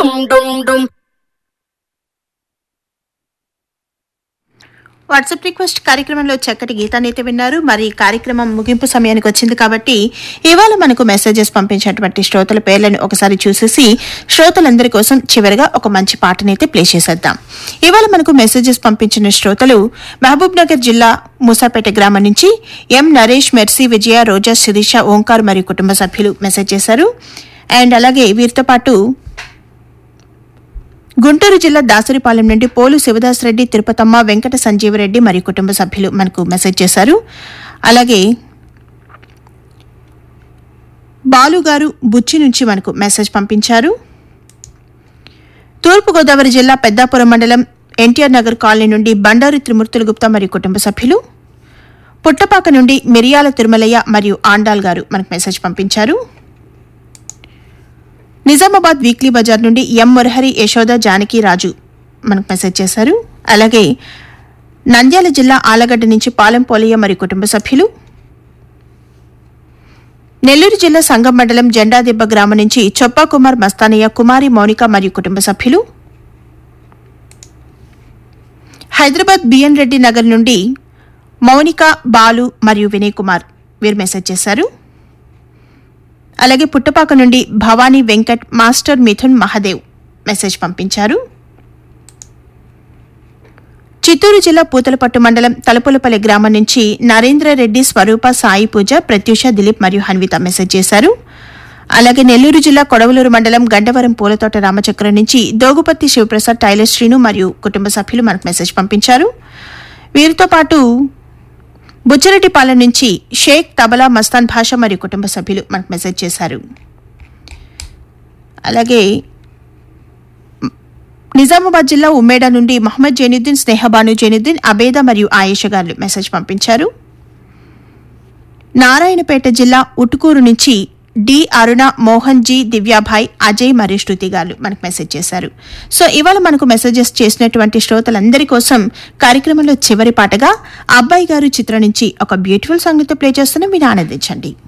dum dum dum. WhatsApp request కార్యక్రమంలో చక్కటి గీతాన్ని అయితే విన్నారు మరి ఈ కార్యక్రమం ముగింపు సమయానికి వచ్చింది కాబట్టి ఇవాళ మనకు మెసేజెస్ పంపించినటువంటి శ్రోతల పేర్లను ఒకసారి చూసేసి శ్రోతలందరి కోసం చివరిగా ఒక మంచి పాటని అయితే ప్లే చేసేద్దాం ఇవాళ మనకు మెసేజెస్ పంపించిన శ్రోతలు మహబూబ్ నగర్ జిల్లా మూసాపేట గ్రామం నుంచి ఎం నరేష్ మెర్సీ విజయ రోజా శిరీష ఓంకార్ మరియు కుటుంబ సభ్యులు మెసేజ్ చేశారు అండ్ అలాగే వీరితో పాటు గుంటూరు జిల్లా దాసరిపాలెం నుండి పోలు శివదాస్ రెడ్డి తిరుపతమ్మ వెంకట సంజీవరెడ్డి మరియు కుటుంబ సభ్యులు మనకు మెసేజ్ చేశారు అలాగే బాలు గారు బుచ్చి నుంచి మనకు మెసేజ్ పంపించారు తూర్పుగోదావరి జిల్లా పెద్దాపురం మండలం ఎన్టీఆర్ నగర్ కాలనీ నుండి బండారు త్రిమూర్తుల గుప్తా మరియు కుటుంబ సభ్యులు పుట్టపాక నుండి మిరియాల తిరుమలయ్య మరియు ఆండాల్ గారు మనకు మెసేజ్ పంపించారు నిజామాబాద్ వీక్లీ బజార్ నుండి ఎం మురహరి యశోద జానకి రాజు మనకు మెసేజ్ చేశారు అలాగే నంద్యాల జిల్లా ఆలగడ్డ నుంచి పాలెం పోలయ్య మరియు కుటుంబ సభ్యులు నెల్లూరు జిల్లా సంగం మండలం జెండాదిబ్బ గ్రామం నుంచి చొప్పా కుమార్ మస్తానయ్య కుమారి మౌనిక మరియు కుటుంబ సభ్యులు హైదరాబాద్ బిఎన్ రెడ్డి నగర్ నుండి మౌనిక బాలు మరియు వినయ్ కుమార్ వీరు మెసేజ్ చేశారు అలాగే పుట్టపాక నుండి భవానీ వెంకట్ మాస్టర్ మిథున్ మహదేవ్ మెసేజ్ పంపించారు చిత్తూరు జిల్లా పూతలపట్టు మండలం తలుపులపల్లి గ్రామం నుంచి నరేంద్రరెడ్డి స్వరూప సాయి పూజ ప్రత్యూష దిలీప్ మరియు హన్విత మెసేజ్ చేశారు అలాగే నెల్లూరు జిల్లా కొడవలూరు మండలం గండవరం పూలతోట రామచక్రం నుంచి దోగుపత్తి శివప్రసాద్ టైలర్ శ్రీను మరియు కుటుంబ సభ్యులు మనకు మెసేజ్ పంపించారు వీరితో పాటు బుచ్చిరెడ్డిపాలెం నుంచి షేక్ తబలా మస్తాన్ భాష మరియు కుటుంబ సభ్యులు మనకు మెసేజ్ చేశారు అలాగే నిజామాబాద్ జిల్లా ఉమ్మేడా నుండి మహమ్మద్ జైనుద్దీన్ స్నేహబాను జైనుద్దీన్ అబేద మరియు ఆయేష గారు మెసేజ్ పంపించారు నారాయణపేట జిల్లా ఉటుకూరు నుంచి డి అరుణ మోహన్ జీ దివ్యాభాయ్ అజయ్ మరియు శృతి గారు మనకు మెసేజ్ చేశారు సో ఇవాళ మనకు మెసేజెస్ చేసినటువంటి శ్రోతలందరి కోసం కార్యక్రమంలో చివరి పాటగా అబ్బాయి గారు చిత్రం నుంచి ఒక బ్యూటిఫుల్ సాంగ్తో ప్లే చేస్తున్న మీరు ఆనందించండి